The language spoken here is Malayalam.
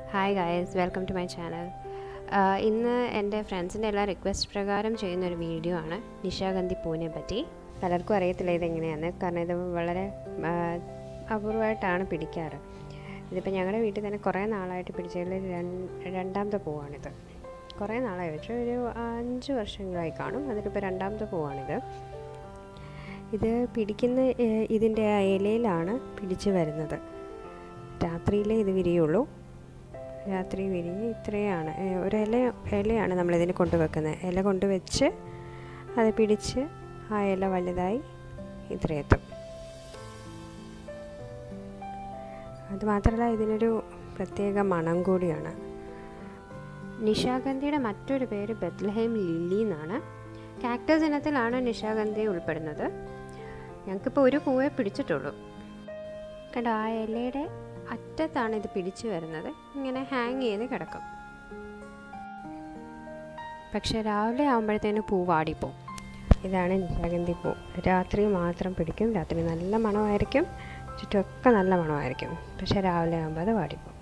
hi guys welcome to my channel ഇന്ന് എൻ്റെ ഫ്രണ്ട്സിൻ്റെ എല്ലാ റിക്വസ്റ്റ് പ്രകാരം ചെയ്യുന്ന ഒരു വീഡിയോ ആണ് നിശാഗന്ധി പൂവിനെ പറ്റി പലർക്കും അറിയത്തില്ല ഇതെങ്ങനെയാണ് കാരണം ഇത് വളരെ ആ, അപൂർവമായിട്ടാണ് പിടിക്കാറ് ഇതിപ്പോൾ ഞങ്ങളുടെ വീട്ടിൽ തന്നെ കുറേ നാളായിട്ട് പിടിച്ചതിൽ രണ്ട് രണ്ടാമത്തെ പൂവാണിത് കുറേ നാളായി വെച്ചു ഒരു അഞ്ച് വർഷങ്ങളായി കാണും അതിലിപ്പോൾ രണ്ടാമത്തെ പൂവാണിത് ഇത് പിടിക്കുന്ന ഏഹ്, ഇതിൻ്റെ ആ ഇലയിലാണ് പിടിച്ച് വരുന്നത് രാത്രിയിലേ ഇത് വിരിയുള്ളൂ രാത്രി വിരിഞ്ഞ് ഇത്രയാണ് ഏഹ്, ഒരു ഇല ഇലയാണ് നമ്മളിതിന് കൊണ്ടുവെക്കുന്നത് ഇല കൊണ്ടുവച്ച് അത് പിടിച്ച് ആ ഇല വലുതായി ഇത്രയെത്തും അത് മാത്രമല്ല ഇതിനൊരു പ്രത്യേക മണം കൂടിയാണ് നിശാഗന്ധിയുടെ മറ്റൊരു പേര് ബത്ലഹേം ലില്ലി എന്നാണ് കാക്ടസ് ഇനത്തിലാണ് നിശാഗന്ധി ഉൾപ്പെടുന്നത് ഞങ്ങൾക്കിപ്പോൾ ഒരു പൂവേ പിടിച്ചിട്ടുള്ളൂ കണ്ടോ ആ ഇലയുടെ അറ്റത്താണ് ഇത് പിടിച്ചു വരുന്നത് ഇങ്ങനെ ഹാങ് ചെയ്ത് കിടക്കും പക്ഷെ രാവിലെ ആകുമ്പോഴത്തേന് പൂ വാടിപ്പോവും ഇതാണ് നിശാഗന്ധി പൂ രാത്രി മാത്രം പിടിക്കും രാത്രി നല്ല മണമായിരിക്കും ചുറ്റുമൊക്കെ നല്ല മണമായിരിക്കും പക്ഷെ രാവിലെ ആകുമ്പോൾ അത് വാടിപ്പോവും